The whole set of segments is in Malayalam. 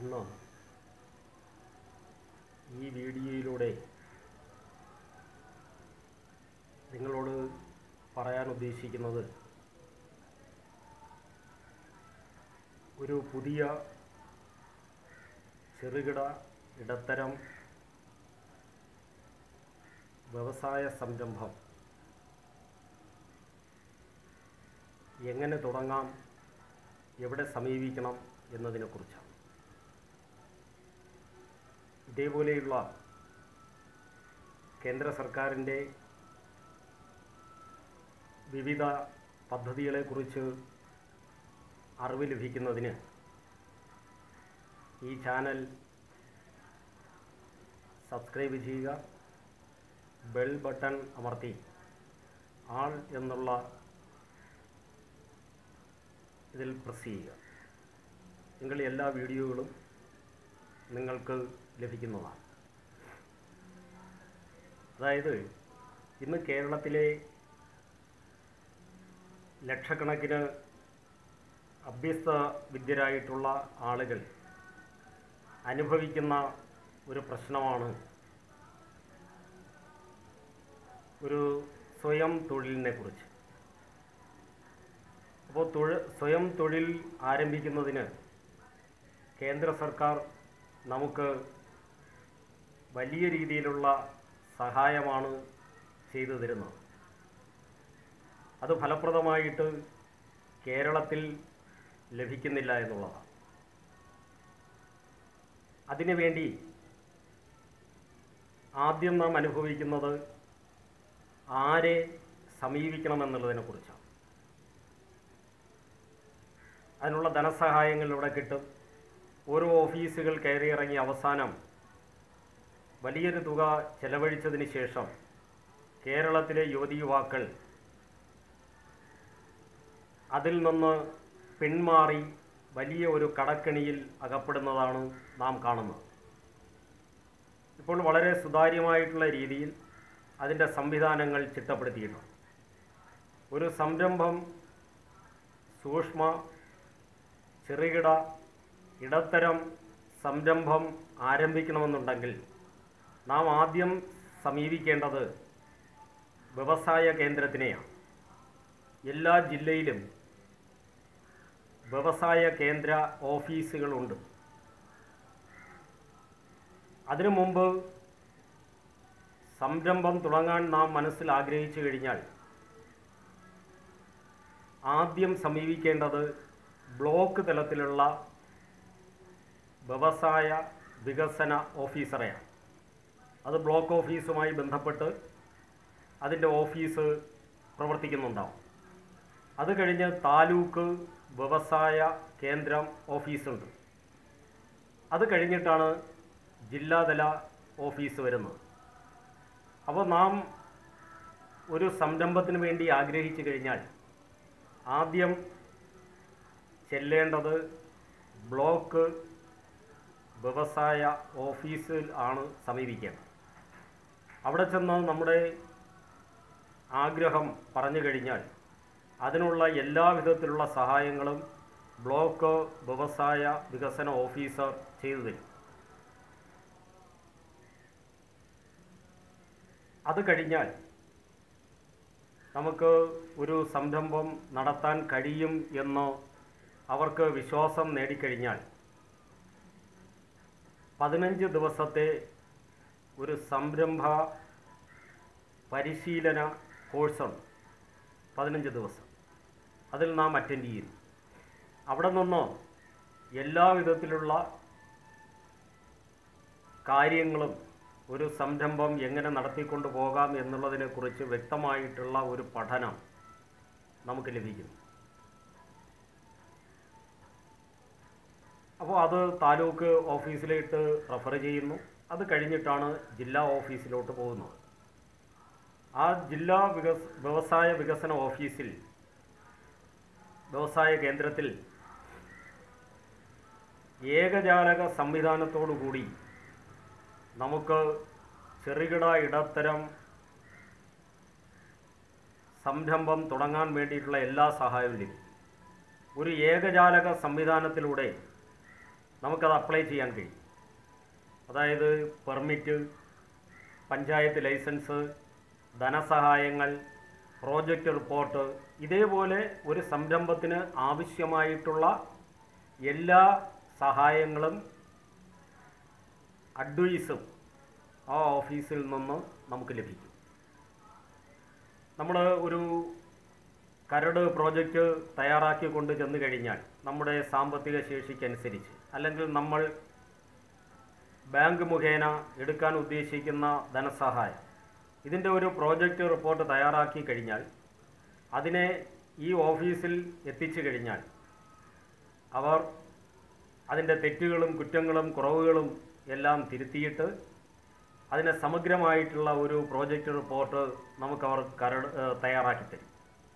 ഇന്ന് ഈ വീഡിയോയിലൂടെ നിങ്ങളോട് പറയാൻ ഉദ്ദേശിക്കുന്നത് ഒരു പുതിയ ചെറുകിട ഇടത്തരം വ്യവസായ സംരംഭം എങ്ങനെ തുടങ്ങാം എവിടെ സമീപിക്കണം എന്നതിനെക്കുറിച്ചാണ് ഇതേപോലെയുള്ള കേന്ദ്ര സർക്കാരിൻ്റെ വിവിധ പദ്ധതികളെക്കുറിച്ച് അറിവ് ലഭിക്കുന്നതിന് ഈ ചാനൽ സബ്സ്ക്രൈബ് ചെയ്യുക ബെൽ ബട്ടൺ അമർത്തി ആൾ എന്നുള്ള ഇതിൽ പ്രസ് ചെയ്യുക എങ്കിൽ എല്ലാ വീഡിയോകളും നിങ്ങൾക്ക് ലഭിക്കുന്നതാണ് അതായത് ഇന്ന് കേരളത്തിലെ ലക്ഷക്കണക്കിന് അഭ്യസ്ത വിദ്യരായിട്ടുള്ള ആളുകൾ അനുഭവിക്കുന്ന ഒരു പ്രശ്നമാണ് ഒരു സ്വയം തൊഴിലിനെ കുറിച്ച് അപ്പോൾ തൊഴിൽ സ്വയം തൊഴിൽ ആരംഭിക്കുന്നതിന് കേന്ദ്ര സർക്കാർ നമുക്ക് വലിയ രീതിയിലുള്ള സഹായമാണ് ചെയ്തു തരുന്നത് അത് ഫലപ്രദമായിട്ട് കേരളത്തിൽ ലഭിക്കുന്നില്ല എന്നുള്ളതാണ് അതിനുവേണ്ടി ആദ്യം നാം അനുഭവിക്കുന്നത് ആരെ സമീപിക്കണമെന്നുള്ളതിനെക്കുറിച്ചാണ് അതിനുള്ള ധനസഹായങ്ങൾ ഇവിടെ കിട്ടും ഓരോ ഓഫീസുകൾ കയറിയിറങ്ങി അവസാനം വലിയൊരു തുക ചെലവഴിച്ചതിന് ശേഷം കേരളത്തിലെ യുവതി യുവാക്കൾ അതിൽ നിന്ന് പിന്മാറി വലിയ ഒരു കടക്കണിയിൽ അകപ്പെടുന്നതാണ് നാം കാണുന്നത് ഇപ്പോൾ വളരെ സുതാര്യമായിട്ടുള്ള രീതിയിൽ അതിൻ്റെ സംവിധാനങ്ങൾ ചിട്ടപ്പെടുത്തിയിട്ടുണ്ട് ഒരു സംരംഭം സൂക്ഷ്മ ചെറുകിട ഇടത്തരം സംരംഭം ആരംഭിക്കണമെന്നുണ്ടെങ്കിൽ നാം ആദ്യം സമീപിക്കേണ്ടത് വ്യവസായ കേന്ദ്രത്തിനെയാണ് എല്ലാ ജില്ലയിലും വ്യവസായ കേന്ദ്ര ഓഫീസുകളുണ്ട് അതിനു മുമ്പ് സംരംഭം തുടങ്ങാൻ നാം മനസ്സിൽ ആഗ്രഹിച്ചു കഴിഞ്ഞാൽ ആദ്യം സമീപിക്കേണ്ടത് ബ്ലോക്ക് തലത്തിലുള്ള വ്യവസായ വികസന ഓഫീസറെയാണ് അത് ബ്ലോക്ക് ഓഫീസുമായി ബന്ധപ്പെട്ട് അതിൻ്റെ ഓഫീസ് പ്രവർത്തിക്കുന്നുണ്ടാവും അത് കഴിഞ്ഞ് താലൂക്ക് വ്യവസായ കേന്ദ്രം ഓഫീസുണ്ട് അത് കഴിഞ്ഞിട്ടാണ് ജില്ലാതല ഓഫീസ് വരുന്നത് അപ്പോൾ നാം ഒരു സംരംഭത്തിന് വേണ്ടി ആഗ്രഹിച്ചു കഴിഞ്ഞാൽ ആദ്യം ചെല്ലേണ്ടത് ബ്ലോക്ക് വ്യവസായ ഓഫീസിൽ ആണ് സമീപിക്കേണ്ടത് അവിടെ ചെന്ന് നമ്മുടെ ആഗ്രഹം പറഞ്ഞു കഴിഞ്ഞാൽ അതിനുള്ള എല്ലാ വിധത്തിലുള്ള സഹായങ്ങളും ബ്ലോക്ക് വ്യവസായ വികസന ഓഫീസർ ചെയ്തു തരും അത് കഴിഞ്ഞാൽ നമുക്ക് ഒരു സംരംഭം നടത്താൻ കഴിയും എന്ന് അവർക്ക് വിശ്വാസം നേടിക്കഴിഞ്ഞാൽ പതിനഞ്ച് ദിവസത്തെ ഒരു സംരംഭ പരിശീലന കോഴ്സുണ്ട് പതിനഞ്ച് ദിവസം അതിൽ നാം അറ്റൻഡ് ചെയ്യുന്നു അവിടെ നിന്ന് എല്ലാ വിധത്തിലുള്ള കാര്യങ്ങളും ഒരു സംരംഭം എങ്ങനെ നടത്തിക്കൊണ്ട് പോകാം എന്നുള്ളതിനെക്കുറിച്ച് വ്യക്തമായിട്ടുള്ള ഒരു പഠനം നമുക്ക് ലഭിക്കുന്നു അപ്പോൾ അത് താലൂക്ക് ഓഫീസിലേക്ക് റെഫർ ചെയ്യുന്നു അത് കഴിഞ്ഞിട്ടാണ് ജില്ലാ ഓഫീസിലോട്ട് പോകുന്നത് ആ ജില്ലാ വികസ വ്യവസായ വികസന ഓഫീസിൽ വ്യവസായ കേന്ദ്രത്തിൽ ഏകജാലക സംവിധാനത്തോടുകൂടി നമുക്ക് ചെറുകിട ഇടത്തരം സംരംഭം തുടങ്ങാൻ വേണ്ടിയിട്ടുള്ള എല്ലാ സഹായവും ലഭിക്കും ഒരു ഏകജാലക സംവിധാനത്തിലൂടെ നമുക്കത് അപ്ലൈ ചെയ്യാൻ കഴിയും അതായത് പെർമിറ്റ് പഞ്ചായത്ത് ലൈസൻസ് ധനസഹായങ്ങൾ പ്രോജക്റ്റ് റിപ്പോർട്ട് ഇതേപോലെ ഒരു സംരംഭത്തിന് ആവശ്യമായിട്ടുള്ള എല്ലാ സഹായങ്ങളും അഡ്വൈസും ആ ഓഫീസിൽ നിന്ന് നമുക്ക് ലഭിക്കും നമ്മൾ ഒരു കരട് പ്രോജക്റ്റ് തയ്യാറാക്കി കൊണ്ട് ചെന്ന് കഴിഞ്ഞാൽ നമ്മുടെ സാമ്പത്തിക ശേഷിക്കനുസരിച്ച് അല്ലെങ്കിൽ നമ്മൾ ബാങ്ക് മുഖേന എടുക്കാൻ ഉദ്ദേശിക്കുന്ന ധനസഹായം ഇതിൻ്റെ ഒരു പ്രോജക്റ്റ് റിപ്പോർട്ട് തയ്യാറാക്കി കഴിഞ്ഞാൽ അതിനെ ഈ ഓഫീസിൽ എത്തിച്ചു കഴിഞ്ഞാൽ അവർ അതിൻ്റെ തെറ്റുകളും കുറ്റങ്ങളും കുറവുകളും എല്ലാം തിരുത്തിയിട്ട് അതിന് സമഗ്രമായിട്ടുള്ള ഒരു പ്രോജക്റ്റ് റിപ്പോർട്ട് നമുക്ക് അവർ കരട് ഏഹ് തയ്യാറാക്കി തരും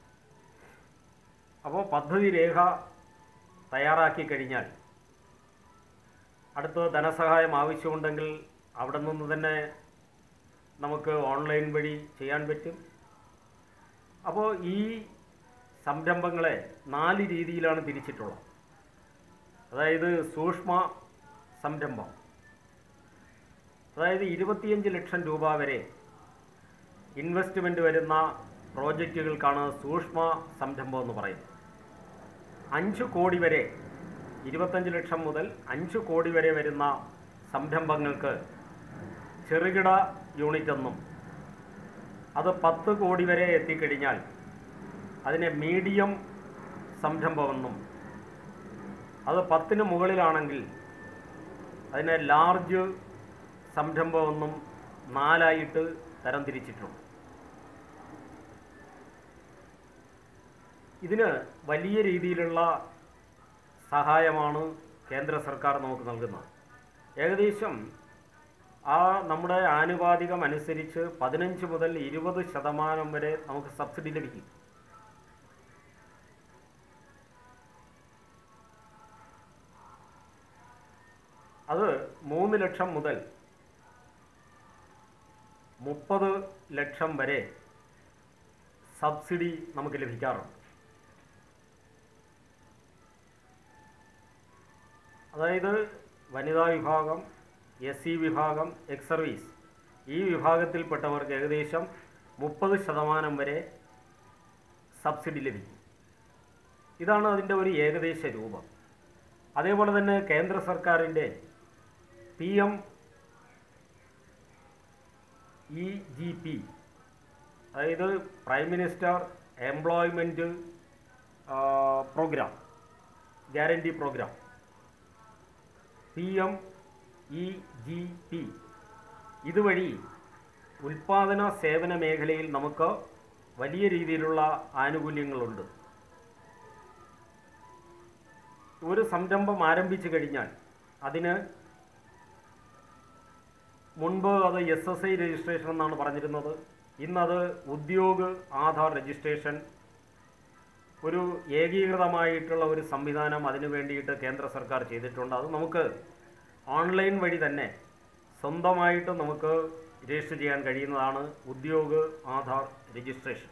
അപ്പോൾ പദ്ധതി രേഖ തയ്യാറാക്കി കഴിഞ്ഞാൽ അടുത്ത ധനസഹായം ആവശ്യമുണ്ടെങ്കിൽ അവിടെ നിന്ന് തന്നെ നമുക്ക് ഓൺലൈൻ വഴി ചെയ്യാൻ പറ്റും അപ്പോൾ ഈ സംരംഭങ്ങളെ നാല് രീതിയിലാണ് തിരിച്ചിട്ടുള്ളത് അതായത് സൂക്ഷ്മ സംരംഭം അതായത് ഇരുപത്തിയഞ്ച് ലക്ഷം രൂപ വരെ ഇൻവെസ്റ്റ്മെൻറ്റ് വരുന്ന പ്രോജക്റ്റുകൾക്കാണ് സൂക്ഷ്മ സംരംഭം എന്ന് പറയുന്നത് അഞ്ച് കോടി വരെ ഇരുപത്തഞ്ച് ലക്ഷം മുതൽ അഞ്ച് കോടി വരെ വരുന്ന സംരംഭങ്ങൾക്ക് ചെറുകിട യൂണിറ്റ് എന്നും അത് പത്ത് കോടി വരെ എത്തിക്കഴിഞ്ഞാൽ അതിനെ മീഡിയം സംരംഭമെന്നും അത് പത്തിന് മുകളിലാണെങ്കിൽ അതിനെ ലാർജ് സംരംഭമെന്നും നാലായിട്ട് തരംതിരിച്ചിട്ടുണ്ട് ഇതിന് വലിയ രീതിയിലുള്ള സഹായമാണ് കേന്ദ്ര സർക്കാർ നമുക്ക് നൽകുന്നത് ഏകദേശം ആ നമ്മുടെ ആനുപാതികം അനുസരിച്ച് പതിനഞ്ച് മുതൽ ഇരുപത് ശതമാനം വരെ നമുക്ക് സബ്സിഡി ലഭിക്കും അത് മൂന്ന് ലക്ഷം മുതൽ മുപ്പത് ലക്ഷം വരെ സബ്സിഡി നമുക്ക് ലഭിക്കാറുണ്ട് അതായത് വനിതാ വിഭാഗം എസ് സി വിഭാഗം എക്സ് സർവീസ് ഈ വിഭാഗത്തിൽപ്പെട്ടവർക്ക് ഏകദേശം മുപ്പത് ശതമാനം വരെ സബ്സിഡി ലഭിക്കും ഇതാണ് അതിൻ്റെ ഒരു ഏകദേശ രൂപം അതേപോലെ തന്നെ കേന്ദ്ര സർക്കാരിൻ്റെ P M E G P അതായത് prime minister employment programme guarantee programme P M E G P ഇതുവഴി ഉൽപാദന സേവന മേഖലയിൽ നമുക്ക് വലിയ രീതിയിലുള്ള ആനുകൂല്യങ്ങളുണ്ട് ഒരു സംരംഭം ആരംഭിച്ചു കഴിഞ്ഞാൽ അതിന് മുൻപ് അത് എസ് എസ് ഐ രജിസ്ട്രേഷൻ എന്നാണ് പറഞ്ഞിരുന്നത് ഇന്നത് ഉദ്യോഗ് ആധാർ രജിസ്ട്രേഷൻ ഒരു ഏകീകൃതമായിട്ടുള്ള ഒരു സംവിധാനം അതിനു വേണ്ടിയിട്ട് കേന്ദ്ര സർക്കാർ ചെയ്തിട്ടുണ്ട് അത് നമുക്ക് ഓൺലൈൻ വഴി തന്നെ സ്വന്തമായിട്ട് നമുക്ക് രജിസ്റ്റർ ചെയ്യാൻ കഴിയുന്നതാണ് ഉദ്യോഗ് ആധാർ രജിസ്ട്രേഷൻ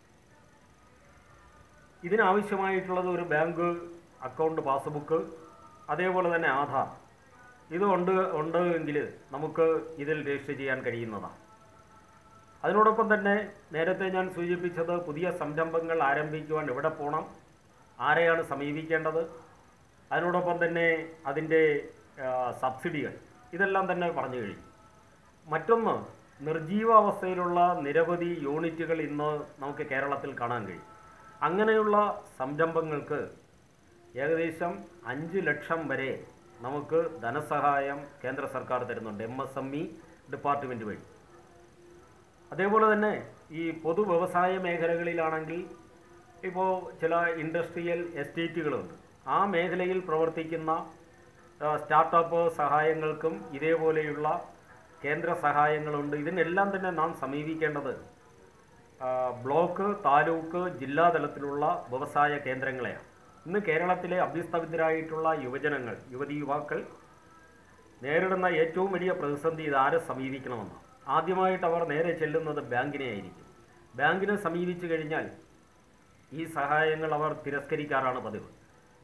ഇതിനാവശ്യമായിട്ടുള്ളത് ഒരു ബാങ്ക് അക്കൗണ്ട് പാസ്ബുക്ക് അതേപോലെ തന്നെ ആധാർ ഇത് ഉണ്ട് ഉണ്ട് എങ്കിൽ നമുക്ക് ഇതിൽ രജിസ്റ്റർ ചെയ്യാൻ കഴിയുന്നതാണ് അതിനോടൊപ്പം തന്നെ നേരത്തെ ഞാൻ സൂചിപ്പിച്ചത് പുതിയ സംരംഭങ്ങൾ ആരംഭിക്കുവാൻ എവിടെ പോകണം ആരെയാണ് സമീപിക്കേണ്ടത് അതിനോടൊപ്പം തന്നെ അതിൻ്റെ ആ, സബ്സിഡികൾ ഇതെല്ലാം തന്നെ പറഞ്ഞു കഴിഞ്ഞു മറ്റൊന്ന് നിർജീവാവസ്ഥയിലുള്ള നിരവധി യൂണിറ്റുകൾ ഇന്ന് നമുക്ക് കേരളത്തിൽ കാണാൻ കഴിയും അങ്ങനെയുള്ള സംരംഭങ്ങൾക്ക് ഏകദേശം അഞ്ച് ലക്ഷം വരെ നമുക്ക് ധനസഹായം കേന്ദ്ര സർക്കാർ തരുന്നുണ്ട് M S M E department വഴി അതേപോലെ തന്നെ ഈ പൊതു വ്യവസായ മേഖലകളിലാണെങ്കിൽ ഇപ്പോൾ ചില ഇൻഡസ്ട്രിയൽ എസ്റ്റേറ്റുകളുണ്ട് ആ മേഖലയിൽ പ്രവർത്തിക്കുന്ന ആ, സ്റ്റാർട്ടപ്പ് സഹായങ്ങൾക്കും ഇതേപോലെയുള്ള കേന്ദ്ര സഹായങ്ങളുണ്ട് ഇതിനെല്ലാം തന്നെ നാം സമീപിക്കേണ്ടത് ആ, ബ്ലോക്ക് താലൂക്ക് ജില്ലാ തലത്തിലുള്ള വ്യവസായ കേന്ദ്രങ്ങളെയാണ് ഇന്ന് കേരളത്തിലെ അഭ്യസ്തവിദ്യരായിട്ടുള്ള യുവജനങ്ങൾ യുവതി യുവാക്കൾ നേരിടുന്ന ഏറ്റവും വലിയ പ്രതിസന്ധി ഇതാരെ സമീപിക്കണമെന്ന് ആദ്യമായിട്ട് അവർ നേരെ ചെല്ലുന്നത് ബാങ്കിനെ ആയിരിക്കും ബാങ്കിനെ സമീപിച്ചു കഴിഞ്ഞാൽ ഈ സഹായങ്ങൾ അവർ തിരസ്കരിക്കാറാണ് പതിവ്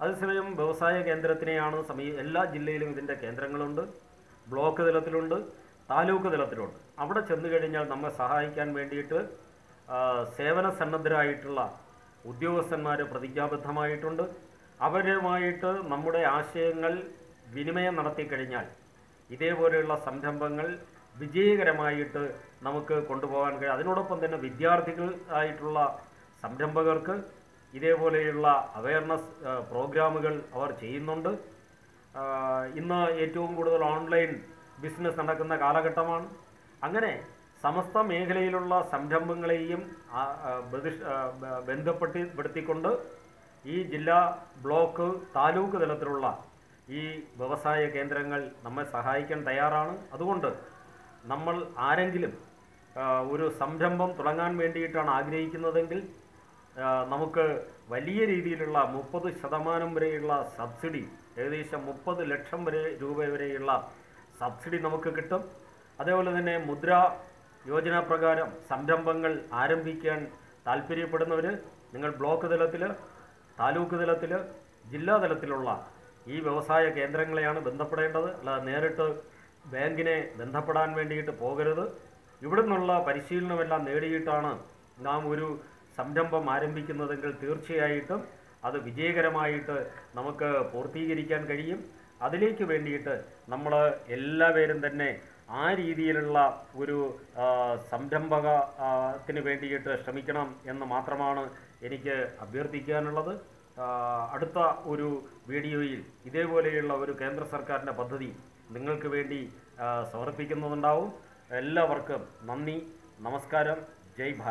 അതേസമയം വ്യവസായ കേന്ദ്രത്തിനെയാണ് സമീ എല്ലാ ജില്ലയിലും ഇതിൻ്റെ കേന്ദ്രങ്ങളുണ്ട് ബ്ലോക്ക് തലത്തിലുണ്ട് താലൂക്ക് തലത്തിലുണ്ട് അവിടെ ചെന്ന് കഴിഞ്ഞാൽ നമ്മെ സഹായിക്കാൻ വേണ്ടിയിട്ട് ആ, സേവന സന്നദ്ധരായിട്ടുള്ള ഉദ്യോഗസ്ഥന്മാർ പ്രതിജ്ഞാബദ്ധമായിട്ടുണ്ട് അവരുമായിട്ട് നമ്മുടെ ആശയങ്ങൾ വിനിമയം നടത്തി കഴിഞ്ഞാൽ ഇതേപോലെയുള്ള സംരംഭങ്ങൾ വിജയകരമായിട്ട് നമുക്ക് കൊണ്ടുപോകാൻ കഴിയും അതിനോടൊപ്പം തന്നെ വിദ്യാർത്ഥികൾ ആയിട്ടുള്ള സംരംഭകർക്ക് ഇതേപോലെയുള്ള അവയർനെസ് പ്രോഗ്രാമുകൾ അവർ ചെയ്യുന്നുണ്ട് ആ, ഇന്ന് ഏറ്റവും കൂടുതൽ ഓൺലൈൻ ബിസിനസ് നടക്കുന്ന കാലഘട്ടമാണ് അങ്ങനെ സമസ്ത മേഖലയിലുള്ള സംരംഭങ്ങളെയും ആ, ആ, ബധിഷ്- ആ, ബ- ബന്ധപ്പെട്ടി പെടുത്തിക്കൊണ്ട് ഈ ജില്ലാ ബ്ലോക്ക് താലൂക്ക് തലത്തിലുള്ള ഈ വ്യവസായ കേന്ദ്രങ്ങൾ നമ്മെ സഹായിക്കാൻ തയ്യാറാണ് അതുകൊണ്ട് നമ്മൾ ആരെങ്കിലും ആ, ഒരു സംരംഭം തുടങ്ങാൻ വേണ്ടിയിട്ടാണ് ആഗ്രഹിക്കുന്നതെങ്കിൽ ആ, നമുക്ക് വലിയ രീതിയിലുള്ള മുപ്പത് ശതമാനം വരെയുള്ള സബ്സിഡി ഏകദേശം മുപ്പത് ലക്ഷം വരെ രൂപ വരെയുള്ള സബ്സിഡി നമുക്ക് കിട്ടും അതേപോലെ തന്നെ മുദ്ര യോജന പ്രകാരം സംരംഭങ്ങൾ ആരംഭിക്കാൻ താല്പര്യപ്പെടുന്നവർ നിങ്ങൾ ബ്ലോക്ക് തലത്തിൽ താലൂക്ക് തലത്തിൽ ജില്ലാ തലത്തിലുള്ള ഈ വ്യവസായ കേന്ദ്രങ്ങളെയാണ് ബന്ധപ്പെടേണ്ടത് അല്ലാതെ നേരിട്ട് ബാങ്കിനെ ബന്ധപ്പെടാൻ വേണ്ടിയിട്ട് പോകരുത് ഇവിടെ നിന്നുള്ള പരിശീലനമെല്ലാം നേടിയിട്ടാണ് നാം ഒരു സംരംഭം ആരംഭിക്കുന്നതെങ്കിൽ തീർച്ചയായിട്ടും അത് വിജയകരമായിട്ട് നമുക്ക് പൂർത്തീകരിക്കാൻ കഴിയും അതിലേക്ക് വേണ്ടിയിട്ട് നമ്മൾ എല്ലാവരും തന്നെ ആ രീതിയിലുള്ള ഒരു ആ, സംരംഭകത്തിന് വേണ്ടിയിട്ട് ശ്രമിക്കണം എന്ന് മാത്രമാണ് എനിക്ക് അഭ്യർത്ഥിക്കാനുള്ളത് ആ, അടുത്ത ഒരു വീഡിയോയിൽ ഇതേപോലെയുള്ള ഒരു കേന്ദ്ര സർക്കാരിൻ്റെ പദ്ധതി നിങ്ങൾക്ക് വേണ്ടി ആ, സമർപ്പിക്കുന്നുണ്ടാവും എല്ലാവർക്കും നന്ദി നമസ്കാരം ജയ് ഭാരത്